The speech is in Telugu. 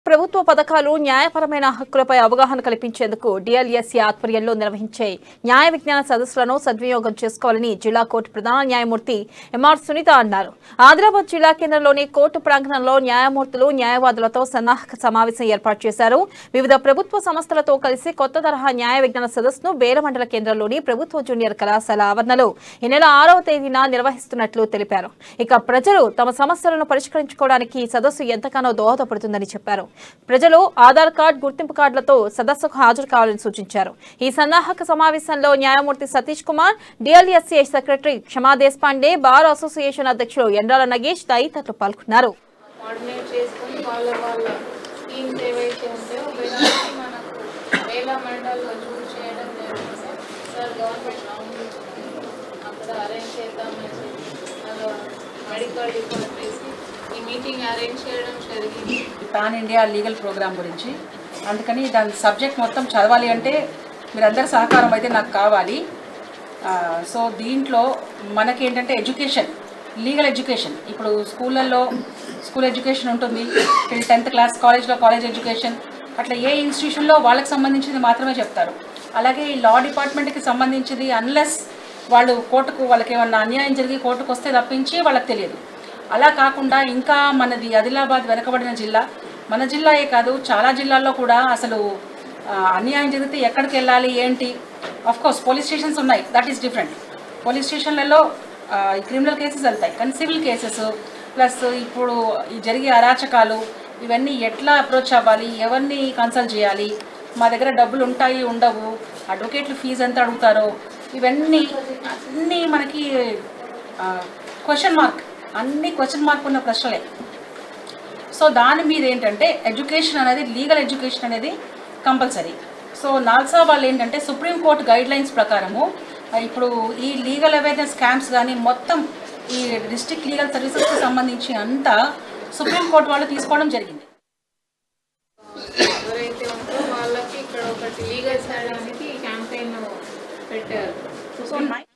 ప్రభుత్వ పథకాలు న్యాయపరమైన హక్కులపై అవగాహన కల్పించేందుకు డిఎల్ఎస్సీ ఆధ్వర్యంలో నిర్వహించే న్యాయ విజ్ఞాన సదస్సులను సద్వినియోగం చేసుకోవాలని జిల్లా కోర్టు ప్రధాన న్యాయమూర్తి ఎంఆర్ సునీత అన్నారు ఆదిలాబాద్ జిల్లా కేంద్రంలోని కోర్టు ప్రాంగణంలో న్యాయమూర్తులు న్యాయవాదులతో సన్నాహక సమావేశం ఏర్పాటు చేశారు వివిధ ప్రభుత్వ సంస్థలతో కలిసి కొత్త తరహా న్యాయ విజ్ఞాన సదస్సును బేలమండల కేంద్రంలోని ప్రభుత్వ జూనియర్ కళాశాల ఆవరణలో ఈ నెల ఆరవ తేదీన నిర్వహిస్తున్నట్లు తెలిపారు ఇక ప్రజలు తమ సమస్యలను పరిష్కరించుకోవడానికి ఈ సదస్సు ఎంతగానో దోహదపడుతుందని చెప్పారు ప్రజలు ఆధార్ కార్డ్ గుర్తింపు కార్డులతో సదస్సుకు హాజరు కావాలని సూచించారు ఈ సన్నాహక సమావేశంలో న్యాయమూర్తి సతీష్ కుమార్ డిఎల్ఎస్సీ సెక్రటరీ క్షమా దేశపాండే బార్ అసోసియేషన్ అధ్యక్షులు ఎండ్రాల నగేష్ తదితరులు పాల్గొన్నారు కోఆర్డినేట్ చేసుకొని వాళ్ళ వాళ్ళ స్కీమ్స్ ఏవైతే ఉంటాయో అవన్నీ మనకు వేల మండల్లో చూస్ చేయడం జరిగింది సార్ సార్ గవర్నమెంట్ రౌండ్ అక్కడ అరేంజ్ చేద్దామని చెప్పి మెడికల్ రిపోర్ట్ వేసి ఈ మీటింగ్ అరేంజ్ చేయడం జరిగింది పాన్ ఇండియా లీగల్ ప్రోగ్రామ్ గురించి అందుకని దాని సబ్జెక్ట్ మొత్తం చదవాలి అంటే మీరందరి సహకారం అయితే నాకు కావాలి ఆ, సో దీంట్లో మనకి ఏంటంటే ఎడ్యుకేషన్ లీగల్ ఎడ్యుకేషన్ ఇప్పుడు స్కూళ్ళల్లో స్కూల్ ఎడ్యుకేషన్ ఉంటుంది టెన్త్ క్లాస్ కాలేజ్లో కాలేజ్ ఎడ్యుకేషన్ అట్లా ఏ ఇన్స్టిట్యూషన్లో వాళ్ళకి సంబంధించింది మాత్రమే చెప్తారు అలాగే ఈ లా డిపార్ట్మెంట్కి సంబంధించింది అన్లెస్ వాళ్ళు కోర్టుకు వాళ్ళకి ఏమన్నా అన్యాయం జరిగి కోర్టుకు వస్తే తప్పించి వాళ్ళకి తెలియదు అలా కాకుండా ఇంకా మనది ఆదిలాబాద్ వెనకబడిన జిల్లా మన జిల్లాయే కాదు చాలా జిల్లాల్లో కూడా అసలు ఆ, అన్యాయం జరిగితే ఎక్కడికి వెళ్ళాలి ఏంటి కోర్స్ పోలీస్ స్టేషన్స్ ఉన్నాయి దట్ ఈస్ డిఫరెంట్ పోలీస్ స్టేషన్లలో క్రిమినల్ కేసెస్ వెళ్తాయి కానీ సివిల్ కేసెస్ ప్లస్ ఇప్పుడు ఈ జరిగే అరాచకాలు ఇవన్నీ ఎట్లా అప్రోచ్ అవ్వాలి ఎవరిని కన్సల్ట్ చేయాలి మా దగ్గర డబ్బులు ఉంటాయి ఉండవు అడ్వకేట్లు ఫీజు ఎంత అడుగుతారో ఇవన్నీ అన్నీ మనకి క్వశ్చన్ మార్క్ అన్ని క్వశ్చన్ మార్క్ ఉన్న ప్రశ్నలే సో దాని మీద ఏంటంటే ఎడ్యుకేషన్ అనేది లీగల్ ఎడ్యుకేషన్ అనేది కంపల్సరీ సో నాల్సా వాళ్ళు ఏంటంటే సుప్రీంకోర్టు గైడ్ లైన్స్ ప్రకారము ఆ, ఇప్పుడు ఈ లీగల్ అవేర్నెస్ క్యాంప్స్ కానీ మొత్తం ఈ డిస్ట్రిక్ట్ లీగల్ సర్వీసెస్కి సంబంధించి అంతా సుప్రీంకోర్టు వాళ్ళు తీసుకోవడం జరిగింది ఎవరైతే ఉంటారో వాళ్ళకి ఇక్కడ ఒకటి లీగల్ చేయడానికి క్యాంపెయిన్ పెట్టారు సో నై-